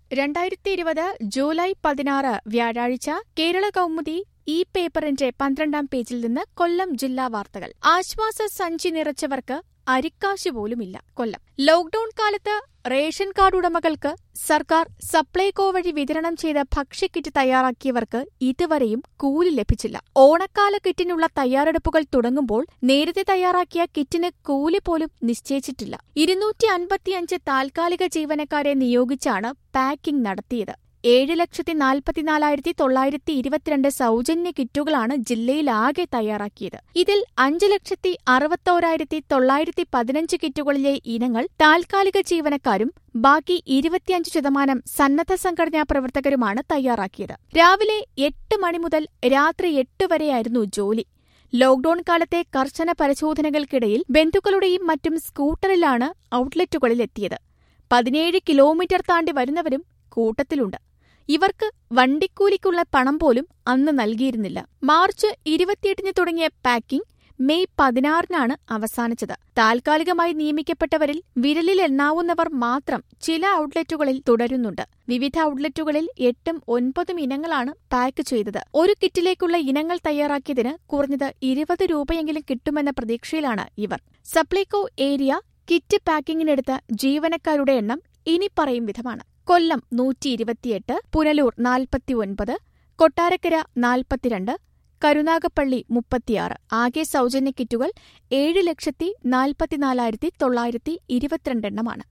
രണ്ടായിരത്തി ഇരുപത് ജൂലൈ പതിനാറ് വ്യാഴാഴ്ച കേരള കൗമുദി ഈ പേപ്പറിന്റെ പന്ത്രണ്ടാം പേജിൽ നിന്ന് കൊല്ലം ജില്ലാ വാർത്തകൾ ആശ്വാസ സഞ്ചി നിറച്ചവർക്ക് അരിക്കാശ് പോലുമില്ല കൊല്ലം ലോക്ഡൌൺ കാലത്ത് റേഷൻ കാർഡ് ഉടമകൾക്ക് സർക്കാർ സപ്ലൈകോ വഴി വിതരണം ചെയ്ത ഭക്ഷ്യക്കിറ്റ് തയ്യാറാക്കിയവർക്ക് ഇതുവരെയും കൂലി ലഭിച്ചില്ല ഓണക്കാല കിറ്റിനുള്ള തയ്യാറെടുപ്പുകൾ തുടങ്ങുമ്പോൾ നേരത്തെ തയ്യാറാക്കിയ കിറ്റിന് കൂലി പോലും നിശ്ചയിച്ചിട്ടില്ല ഇരുന്നൂറ്റി അൻപത്തിയഞ്ച് താൽക്കാലിക ജീവനക്കാരെ നിയോഗിച്ചാണ് പാക്കിംഗ് നടത്തിയത് ഏഴ് ലക്ഷത്തി നാൽപ്പത്തിനാലായിരത്തി തൊള്ളായിരത്തി ഇരുപത്തിരണ്ട് സൗജന്യ കിറ്റുകളാണ് ജില്ലയിലാകെ തയ്യാറാക്കിയത് ഇതിൽ അഞ്ച് ലക്ഷത്തി അറുപത്തോരായിരത്തി തൊള്ളായിരത്തി പതിനഞ്ച് കിറ്റുകളിലെ ഇനങ്ങൾ താൽക്കാലിക ജീവനക്കാരും ബാക്കി ഇരുപത്തിയഞ്ച് ശതമാനം സന്നദ്ധ സംഘടനാ പ്രവർത്തകരുമാണ് തയ്യാറാക്കിയത് രാവിലെ എട്ട് മണി മുതൽ രാത്രി എട്ട് വരെയായിരുന്നു ജോലി ലോക്ഡൌൺ കാലത്തെ കർശന പരിശോധനകൾക്കിടയിൽ ബന്ധുക്കളുടെയും മറ്റും സ്കൂട്ടറിലാണ് ഔട്ട്ലെറ്റുകളിലെത്തിയത് പതിനേഴ് കിലോമീറ്റർ താണ്ടി വരുന്നവരും കൂട്ടത്തിലുണ്ട് ഇവർക്ക് വണ്ടിക്കൂലിക്കുള്ള പണം പോലും അന്ന് നൽകിയിരുന്നില്ല മാർച്ച് ഇരുപത്തിയെട്ടിന് തുടങ്ങിയ പാക്കിംഗ് മെയ് പതിനാറിനാണ് അവസാനിച്ചത് താൽക്കാലികമായി നിയമിക്കപ്പെട്ടവരിൽ വിരലിലെണ്ണാവുന്നവർ മാത്രം ചില ഔട്ട്ലെറ്റുകളിൽ തുടരുന്നുണ്ട് വിവിധ ഔട്ട്ലെറ്റുകളിൽ എട്ടും ഒൻപതും ഇനങ്ങളാണ് പാക്ക് ചെയ്തത് ഒരു കിറ്റിലേക്കുള്ള ഇനങ്ങൾ തയ്യാറാക്കിയതിന് കുറഞ്ഞത് ഇരുപത് രൂപയെങ്കിലും കിട്ടുമെന്ന പ്രതീക്ഷയിലാണ് ഇവർ സപ്ലൈകോ ഏരിയ കിറ്റ് പാക്കിങ്ങിനെടുത്ത ജീവനക്കാരുടെ എണ്ണം ഇനി പറയും വിധമാണ് കൊല്ലം നൂറ്റി ഇരുപത്തിയെട്ട് പുനലൂർ നാൽപ്പത്തിയൊൻപത് കൊട്ടാരക്കര നാൽപ്പത്തിരണ്ട് കരുനാഗപ്പള്ളി മുപ്പത്തിയാറ് ആകെ സൗജന്യ കിറ്റുകൾ ഏഴ് ലക്ഷത്തി നാൽപ്പത്തിനാലായിരത്തി തൊള്ളായിരത്തി ഇരുപത്തിരണ്ടെണ്ണമാണ്